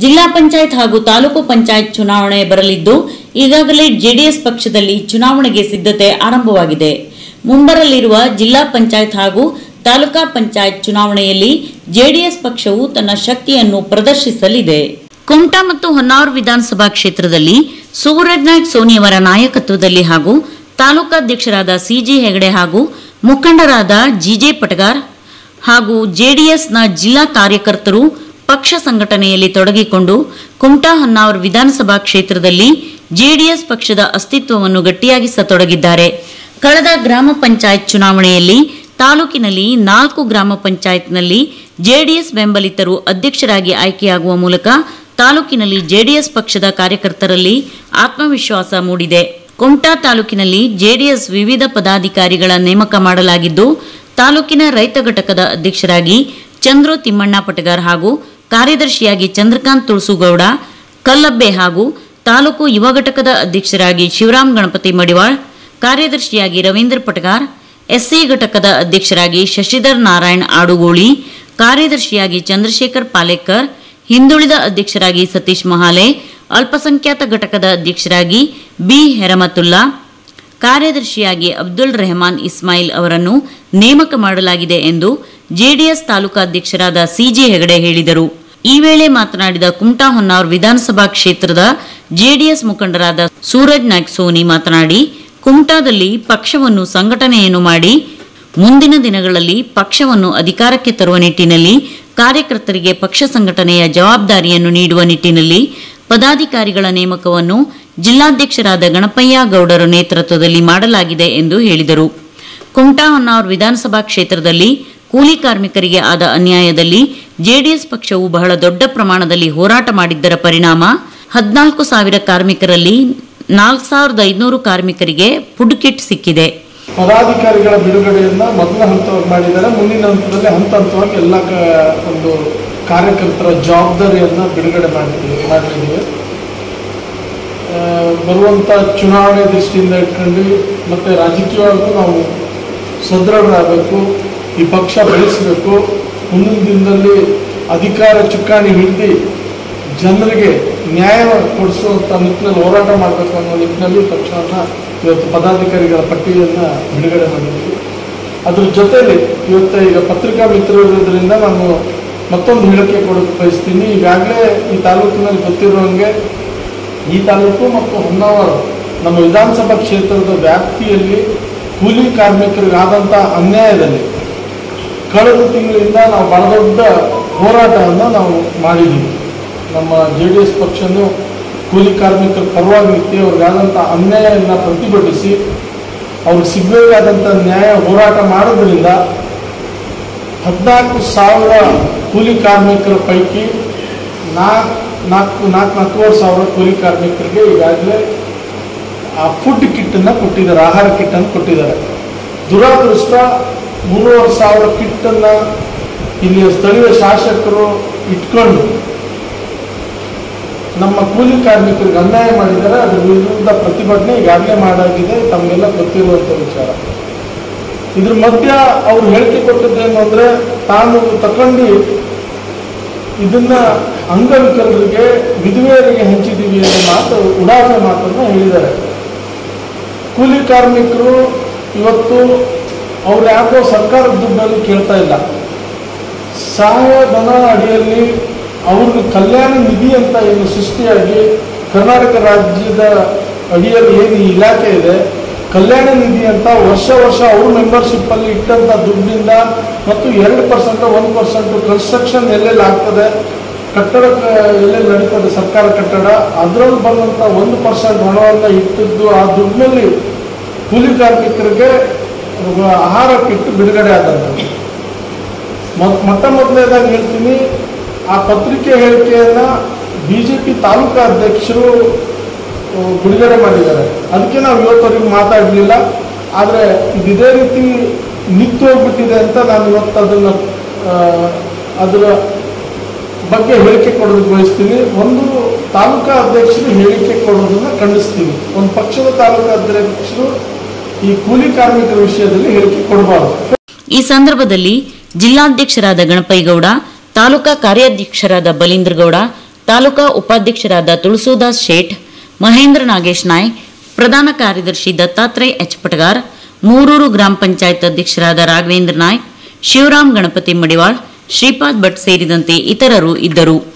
ಜಿಲ್ಲಾ ಪಂಚಾಯತ್ ಹಾಗೂ ತಾಲೂಕು ಪಂಚಾಯತ್ ಚುನಾವಣೆ ಬರಲಿದ್ದು ಈಗಾಗಲೇ ಜೆಡಿಎಸ್ ಪಕ್ಷದಲ್ಲಿ ಚುನಾವಣೆಗೆ ಸಿದ್ಧತೆ ಆರಂಭವಾಗಿದೆ ಮುಂಬರಲಿರುವ ಜಿಲ್ಲಾ ಪಂಚಾಯತ್ ಹಾಗೂ ತಾಲೂಕಾ ಪಂಚಾಯತ್ ಚುನಾವಣೆಯಲ್ಲಿ ಜೆಡಿಎಸ್ ಪಕ್ಷವು ತನ್ನ ಶಕ್ತಿಯನ್ನು ಪ್ರದರ್ಶಿಸಲಿದೆ ಕುಮಟಾ ಮತ್ತು ಹೊನ್ನಾವರ ವಿಧಾನಸಭಾ ಕ್ಷೇತ್ರದಲ್ಲಿ ಸೂರಜ್ ನಾಯ್ಕ್ ಸೋನಿಯವರ ನಾಯಕತ್ವದಲ್ಲಿ ಹಾಗೂ ತಾಲೂಕಾಧ್ಯಕ್ಷರಾದ ಸಿಜಿ ಹೆಗಡೆ ಹಾಗೂ ಮುಖಂಡರಾದ ಜಿಜೆ ಪಟಗಾರ್ ಹಾಗೂ ಜೆಡಿಎಸ್ನ ಜಿಲ್ಲಾ ಕಾರ್ಯಕರ್ತರು ಪಕ್ಷ ಸಂಘಟನೆಯಲ್ಲಿ ತೊಡಗಿಕೊಂಡು ಕುಮಟಾ ಹೊನ್ನಾವರ ವಿಧಾನಸಭಾ ಕ್ಷೇತ್ರದಲ್ಲಿ ಜೆಡಿಎಸ್ ಪಕ್ಷದ ಅಸ್ತಿತ್ವವನ್ನು ಗಟ್ಟಿಯಾಗಿಸತೊಡಗಿದ್ದಾರೆ ಕಳೆದ ಗ್ರಾಮ ಪಂಚಾಯತ್ ಚುನಾವಣೆಯಲ್ಲಿ ತಾಲೂಕಿನಲ್ಲಿ ನಾಲ್ಕು ಗ್ರಾಮ ಪಂಚಾಯತ್ನಲ್ಲಿ ಜೆಡಿಎಸ್ ಬೆಂಬಲಿತರು ಅಧ್ಯಕ್ಷರಾಗಿ ಆಯ್ಕೆಯಾಗುವ ಮೂಲಕ ತಾಲೂಕಿನಲ್ಲಿ ಜೆಡಿಎಸ್ ಪಕ್ಷದ ಕಾರ್ಯಕರ್ತರಲ್ಲಿ ಆತ್ಮವಿಶ್ವಾಸ ಮೂಡಿದೆ ಕುಮಟಾ ತಾಲೂಕಿನಲ್ಲಿ ಜೆಡಿಎಸ್ ವಿವಿಧ ಪದಾಧಿಕಾರಿಗಳ ನೇಮಕ ಮಾಡಲಾಗಿದ್ದು ತಾಲೂಕಿನ ರೈತ ಘಟಕದ ಅಧ್ಯಕ್ಷರಾಗಿ ಚಂದ್ರು ತಿಮ್ಮಣ್ಣ ಪಟಗಾರ್ ಹಾಗೂ ಕಾರ್ಯದರ್ಶಿಯಾಗಿ ಚಂದ್ರಕಾಂತ್ ತುಳಸುಗೌಡ ಕಲ್ಲಬ್ಬೆ ಹಾಗೂ ತಾಲೂಕು ಯುವ ಘಟಕದ ಅಧ್ಯಕ್ಷರಾಗಿ ಶಿವರಾಮ್ ಗಣಪತಿ ಮಡಿವಾಳ್ ಕಾರ್ಯದರ್ಶಿಯಾಗಿ ರವೀಂದ್ರ ಪಟಗಾರ್ ಎಸ್ಸಿ ಘಟಕದ ಅಧ್ಯಕ್ಷರಾಗಿ ಶಶಿಧರ್ ನಾರಾಯಣ್ ಆಡುಗೋಳಿ ಕಾರ್ಯದರ್ಶಿಯಾಗಿ ಚಂದ್ರಶೇಖರ್ ಪಾಲೇಕರ್ ಹಿಂದುಳಿದ ಅಧ್ಯಕ್ಷರಾಗಿ ಸತೀಶ್ ಮಹಾಲೆ ಅಲ್ಪಸಂಖ್ಯಾತ ಘಟಕದ ಅಧ್ಯಕ್ಷರಾಗಿ ಬಿ ಹೆರಮತುಲ್ಲಾ ಕಾರ್ಯದರ್ಶಿಯಾಗಿ ಅಬ್ದುಲ್ ರೆಹಮಾನ್ ಇಸ್ಮಾಯಿಲ್ ಅವರನ್ನು ನೇಮಕ ಮಾಡಲಾಗಿದೆ ಎಂದು ಜೆಡಿಎಸ್ ತಾಲೂಕಾಧ್ಯಕ್ಷರಾದ ಸಿಜಿ ಹೆಗಡೆ ಹೇಳಿದರು ಈ ವೇಳೆ ಮಾತನಾಡಿದ ಕುಮಟಾ ಹೊನ್ನಾವರ್ ವಿಧಾನಸಭಾ ಕ್ಷೇತ್ರದ ಜೆಡಿಎಸ್ ಮುಖಂಡರಾದ ಸೂರಜ್ ನಾಯ್ಕ್ ಸೋನಿ ಮಾತನಾಡಿ ಕುಮಟಾದಲ್ಲಿ ಪಕ್ಷವನ್ನು ಸಂಘಟನೆಯನ್ನು ಮಾಡಿ ಮುಂದಿನ ದಿನಗಳಲ್ಲಿ ಪಕ್ಷವನ್ನು ಅಧಿಕಾರಕ್ಕೆ ತರುವ ನಿಟ್ಟಿನಲ್ಲಿ ಕಾರ್ಯಕರ್ತರಿಗೆ ಪಕ್ಷ ಸಂಘಟನೆಯ ಜವಾಬ್ದಾರಿಯನ್ನು ನೀಡುವ ನಿಟ್ಟಿನಲ್ಲಿ ಪದಾಧಿಕಾರಿಗಳ ನೇಮಕವನ್ನು ಜಿಲ್ಲಾಧ್ಯಕ್ಷರಾದ ಗಣಪಯ್ಯ ಗೌಡರ ನೇತೃತ್ವದಲ್ಲಿ ಮಾಡಲಾಗಿದೆ ಎಂದು ಹೇಳಿದರು ಕುಮಟಾ ಹೊನ್ನಾವರ್ ವಿಧಾನಸಭಾ ಕ್ಷೇತ್ರದಲ್ಲಿ ಕೂಲಿ ಕಾರ್ಮಿಕರಿಗೆ ಆದ ಅನ್ಯಾಯದಲ್ಲಿ ಜೆಡಿಎಸ್ ಪಕ್ಷವು ಬಹಳ ದೊಡ್ಡ ಪ್ರಮಾಣದಲ್ಲಿ ಹೋರಾಟ ಮಾಡಿದ್ದರ ಪರಿಣಾಮ ಹದಿನಾಲ್ಕು ಸಾವಿರ ಕಾರ್ಮಿಕರಲ್ಲಿ ನಾಲ್ಕು ಸಾವಿರದ ಐದುನೂರು ಕಾರ್ಮಿಕರಿಗೆ ಫುಡ್ ಕಿಟ್ ಸಿಕ್ಕಿದೆ ಪದಾಧಿಕಾರಿಗಳ ಬಿಡುಗಡೆಯನ್ನ ಮೊದಲ ಹಂತವಾಗಿ ಮಾಡಿದ್ದಾರೆ ಮುಂದಿನ ಹಂತದಲ್ಲಿ ಹಂತ ಹಂತವಾಗಿ ಎಲ್ಲ ಕ- ಒಂದು ಕಾರ್ಯಕರ್ತರ ಜವಾಬ್ದಾರಿಯನ್ನ ಬಿಡುಗಡೆ ಮಾಡಿದ್ದೀವಿ ಮಾಡಲಿದ್ದೀವಿ ಆ, ಬರುವಂತ ಚುನಾವಣೆ ದೃಷ್ಟಿಯಿಂದ ಇಟ್ಕೊಂಡು ಮತ್ತೆ ರಾಜಕೀಯವಾಗೂ ನಾವು ಸದೃಢರಾಗಬೇಕು ಈ ಪಕ್ಷ ಬೆಳೆಸಬೇಕು ಮುಂದಿನ ದಿನದಲ್ಲಿ ಅಧಿಕಾರ ಚುಕ್ಕಾಣಿ ಹಿಡಿದು ಜನರಿಗೆ ನ್ಯಾಯ ಕೊಡಿಸುವಂಥ ನಿಟ್ಟಿನಲ್ಲಿ ಹೋರಾಟ ಮಾಡಬೇಕು ಅನ್ನೋ ನಿಟ್ಟಿನಲ್ಲಿ ಪಕ್ಷವನ್ನು ಇವತ್ತು ಪದಾಧಿಕಾರಿಗಳ ಪಟ್ಟಿಯನ್ನು ಬಿಡುಗಡೆ ಮಾಡಿದ್ದೀವಿ ಅದ್ರ ಜೊತೆಲಿ ಇವತ್ತು ಈಗ ಪತ್ರಿಕಾ ಮಿತ್ರರು ಇರೋದ್ರಿಂದ ನಾನು ಮತ್ತೊಂದು ಹೇಳಿಕೆ ಕೊಡೋಕೆ ಬಯಸ್ತೀನಿ ಈಗಾಗಲೇ ಈ ತಾಲೂಕಿನಲ್ಲಿ ಗೊತ್ತಿರುವಂಗೆ ಈ ತಾಲೂಕು ಮತ್ತು ಹೊನ್ನಾವರ ನಮ್ಮ ವಿಧಾನಸಭಾ ಕ್ಷೇತ್ರದ ವ್ಯಾಪ್ತಿಯಲ್ಲಿ ಕೂಲಿ ಕಾರ್ಮಿಕರಿಗಾದಂಥ ಅನ್ಯಾಯದಲ್ಲಿ ಕಳೆದ ತಿಂಗಳಿಂದ ನಾವು ಬಹಳ ದೊಡ್ಡ ಹೋರಾಟವನ್ನು ನಾವು ಮಾಡಿದ್ದೀವಿ ನಮ್ಮ ಜೆ ಡಿ ಎಸ್ ಪಕ್ಷನು ಕೂಲಿ ಕಾರ್ಮಿಕರ ಪರವಾಗಿ ನಿಂತು ಅವ್ರಿಗಾದಂಥ ಅನ್ಯಾಯವನ್ನು ಪ್ರತಿಭಟಿಸಿ ಅವ್ರಿಗೆ ಸಿಗಬೇಕಾದಂಥ ನ್ಯಾಯ ಹೋರಾಟ ಮಾಡೋದ್ರಿಂದ ಹದಿನಾಲ್ಕು ಸಾವಿರ ಕೂಲಿ ಕಾರ್ಮಿಕರ ಪೈಕಿ ನಾಲ್ಕು ನಾಲ್ಕು ನಾಲ್ಕು ನಾಲ್ಕೂವರೆ ಸಾವಿರ ಕೂಲಿ ಕಾರ್ಮಿಕರಿಗೆ ಈಗಾಗಲೇ ಆ ಫುಡ್ ಕಿಟ್ಟನ್ನು ಕೊಟ್ಟಿದ್ದಾರೆ ಆಹಾರ ಕಿಟ್ಟನ್ನು ಕೊಟ್ಟಿದ್ದಾರೆ ದುರಾದೃಷ್ಟ ಮೂರುವರೆ ಸಾವಿರ ಕಿಟ್ಟನ್ನು ಇಲ್ಲಿಯ ಸ್ಥಳೀಯ ಶಾಸಕರು ಇಟ್ಕೊಂಡು ನಮ್ಮ ಕೂಲಿ ಕಾರ್ಮಿಕರಿಗೆ ಅನ್ಯಾಯ ಮಾಡಿದ್ದಾರೆ ಅದ್ರ ವಿರುದ್ಧ ಪ್ರತಿಭಟನೆ ಈಗಾಗಲೇ ಮಾಡಾಗಿದೆ ತಮಗೆಲ್ಲ ಗೊತ್ತಿರುವಂಥ ವಿಚಾರ ಇದ್ರ ಮಧ್ಯ ಅವ್ರು ಹೇಳಿಕೆ ಕೊಟ್ಟದ್ದೇನು ಅಂದ್ರೆ ತಾನು ತಕೊಂಡು ಇದನ್ನ ಅಂಗವಿಕಲರಿಗೆ ವಿಧವೆಯರಿಗೆ ಹಂಚಿದ್ದೀವಿ ಅನ್ನೋ ಮಾತು ಉಡಾಫೆ ಮಾತನ್ನು ಹೇಳಿದ್ದಾರೆ ಕೂಲಿ ಕಾರ್ಮಿಕರು ಇವತ್ತು ಅವ್ರು ಯಾಕೋ ಸರ್ಕಾರದ ದುಡ್ಡಲ್ಲಿ ಕೇಳ್ತಾ ಇಲ್ಲ ಸಹಾಯಧನ ಅಡಿಯಲ್ಲಿ ಅವ್ರಿಗೆ ಕಲ್ಯಾಣ ನಿಧಿ ಅಂತ ಏನು ಸೃಷ್ಟಿಯಾಗಿ ಕರ್ನಾಟಕ ರಾಜ್ಯದ ಅಡಿಯಲ್ಲಿ ಏನು ಈ ಇಲಾಖೆ ಇದೆ ಕಲ್ಯಾಣ ನಿಧಿ ಅಂತ ವರ್ಷ ವರ್ಷ ಅವ್ರ ಮೆಂಬರ್ಶಿಪ್ ಅಲ್ಲಿ ಇಟ್ಟಂತ ದುಡ್ಡಿಂದ ಮತ್ತು ಎರಡು ಪರ್ಸೆಂಟ್ ಒಂದು ಪರ್ಸೆಂಟ್ ಕನ್ಸ್ಟ್ರಕ್ಷನ್ ಎಲ್ಲೆಲ್ಲಿ ಆಗ್ತದೆ ಕಟ್ಟಡ ಕ- ಎಲ್ಲೆಲ್ಲಿ ನಡೀತದೆ ಸರ್ಕಾರ ಕಟ್ಟಡ ಅದರಲ್ಲಿ ಬಂದಂಥ ಒಂದು ಪರ್ಸೆಂಟ್ ಹಣವನ್ನು ಇಟ್ಟಿದ್ದು ಆ ದುಡ್ಡಿನಲ್ಲಿ ಕೂಲಿ ಕಾರ್ಮಿಕರಿಗೆ ಆಹಾರ ಕಿಟ್ಟು ಬಿಡುಗಡೆ ಆದಂಥದ್ದು ಮೊತ್- ಮೊಟ್ಟ ಮೊದಲನೇದಾಗಿ ಹೇಳ್ತೀನಿ ಆ ಪತ್ರಿಕೆ ಹೇಳಿಕೆಯನ್ನ ಬಿ ಜೆ ಪಿ ತಾಲೂಕಾ ಅಧ್ಯಕ್ಷರು ಆ, ಬಿಡುಗಡೆ ಮಾಡಿದ್ದಾರೆ ಅದಕ್ಕೆ ನಾವು ಇವತ್ತವರೆಗೂ ಮಾತಾಡಲಿಲ್ಲ ಆದರೆ ಇದು ಇದೇ ರೀತಿ ನಿಂತು ಹೋಗ್ಬಿಟ್ಟಿದೆ ಅಂತ ನಾನು ಇವತ್ತು ಅದನ್ನು ಆ, ಅದರ ಬಗ್ಗೆ ಹೇಳಿಕೆ ಕೊಡೋದಕ್ಕೆ ಬಯಸ್ತೀನಿ ಒಂದು ತಾಲೂಕಾ ಅಧ್ಯಕ್ಷರು ಹೇಳಿಕೆ ಕೊಡೋದನ್ನ ಖಂಡಿಸ್ತೀನಿ ಒಂದು ಪಕ್ಷದ ತಾಲೂಕಾ ಅಧ್ಯಕ್ಷರು ಈ ಕೂಲಿ ಕಾರ್ಮಿಕರ ವಿಷಯದಲ್ಲಿ ಹೇಳಿಕೆ ಕೊಡಬಾರ್ದು ಈ ಸಂದರ್ಭದಲ್ಲಿ ಜಿಲ್ಲಾಧ್ಯಕ್ಷರಾದ ಗಣಪೈಗೌಡ ತಾಲೂಕಾ ಕಾರ್ಯಾಧ್ಯಕ್ಷರಾದ ಬಲೀಂದ್ರಗೌಡ ತಾಲೂಕಾ ಉಪಾಧ್ಯಕ್ಷರಾದ ತುಳಸೂದಾಸ್ ಶೇಠ್ ಮಹೇಂದ್ರ ನಾಗೇಶ್ ನಾಯ್ಕ್ ಪ್ರಧಾನ ಕಾರ್ಯದರ್ಶಿ ದತ್ತಾತ್ರೇಯ ಎಚ್ ಪಟಗಾರ್ ಮೂರೂರು ಗ್ರಾಮ ಪಂಚಾಯತ್ ಅಧ್ಯಕ್ಷರಾದ ರಾಘವೇಂದ್ರ ನಾಯ್ಕ್ ಶಿವರಾಮ್ ಗಣಪತಿ ಮಡಿವಾಳ್ ಶ್ರೀಪಾದ್ ಭಟ್ ಸೇರಿದಂತೆ ಇತರರು ಇದ್ದರು